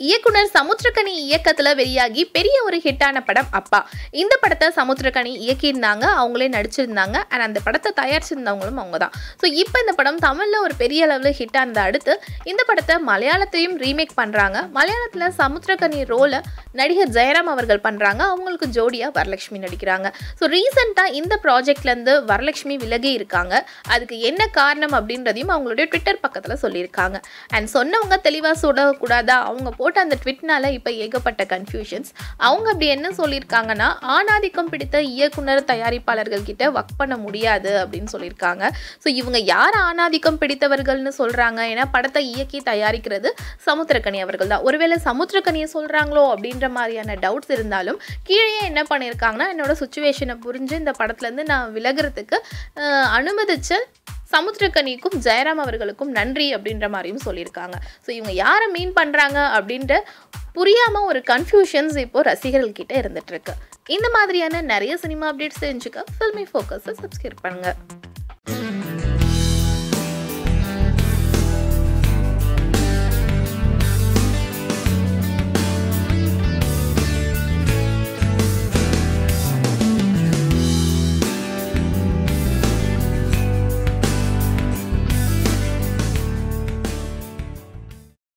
இயக்குனர் சமுத்திரக்கனி இயக்கத்துல வெளியாகி பெரிய ஒரு ஹிட்டான படம் அப்பா இந்த படத்தை சமுத்திரக்கனி இயக்கியிருந்தாங்க அவங்களே நடிச்சிருந்தாங்க அண்ட் அந்த படத்தை தயாரிச்சிருந்தவங்களும் அவங்க தான் ஸோ இப்போ இந்த படம் தமிழில் ஒரு பெரிய அளவில் ஹிட் ஆனதை அடுத்து இந்த படத்தை மலையாளத்தையும் ரீமேக் பண்ணுறாங்க மலையாளத்தில் சமுத்திரக்கனி ரோலை நடிகர் ஜெயராம் அவர்கள் பண்ணுறாங்க அவங்களுக்கு ஜோடியாக வரலட்சுமி நடிக்கிறாங்க ஸோ ரீசெண்டாக இந்த ப்ராஜெக்ட்லேருந்து வரலட்சுமி விலகி இருக்காங்க அதுக்கு என்ன காரணம் அப்படின்றதையும் அவங்களுடைய ட்விட்டர் பக்கத்தில் சொல்லியிருக்காங்க அண்ட் சொன்னவங்க தெளிவாக சொல்லக்கூடாதா அவங்க போட்ட அந்த ட்விட்னால இப்போ ஏகப்பட்ட கன்ஃபியூஷன்ஸ் அவங்க அப்படி என்ன சொல்லியிருக்காங்கன்னா ஆணாதிக்கம் பிடித்த இயக்குனர் தயாரிப்பாளர்கள் கிட்ட ஒர்க் பண்ண முடியாது அப்படின்னு சொல்லியிருக்காங்க ஸோ இவங்க யார் ஆணாதிக்கம் பிடித்தவர்கள்னு சொல்கிறாங்க ஏன்னா படத்தை இயக்கி தயாரிக்கிறது சமுத்திரக்கனி அவர்கள் தான் ஒருவேளை சமுத்திரக்கனியை சொல்கிறாங்களோ அப்படின்ற மாதிரியான டவுட்ஸ் இருந்தாலும் கீழே என்ன பண்ணியிருக்காங்கன்னா என்னோட சுச்சுவேஷனை புரிஞ்சு இந்த படத்துலேருந்து நான் விலகிறதுக்கு அஹ், அனுமதிச்ச சமுத்திரக்கனிக்கும் ஜெயராம் அவர்களுக்கும் நன்றி அப்படின்ற மாதிரியும் சொல்லியிருக்காங்க ஸோ இவங்க யாரை மீன் பண்ணுறாங்க அப்படின்ற புரியாமல் ஒரு கன்ஃபியூஷன்ஸ் இப்போ ரசிகர்கள் கிட்ட இருந்துட்டு இருக்கு இந்த மாதிரியான நிறைய சினிமா அப்டேட்ஸ் தெரிஞ்சுக்க ஃபில்மி ஃபோக்கஸை சப்ஸ்கிரைப் பண்ணுங்கள்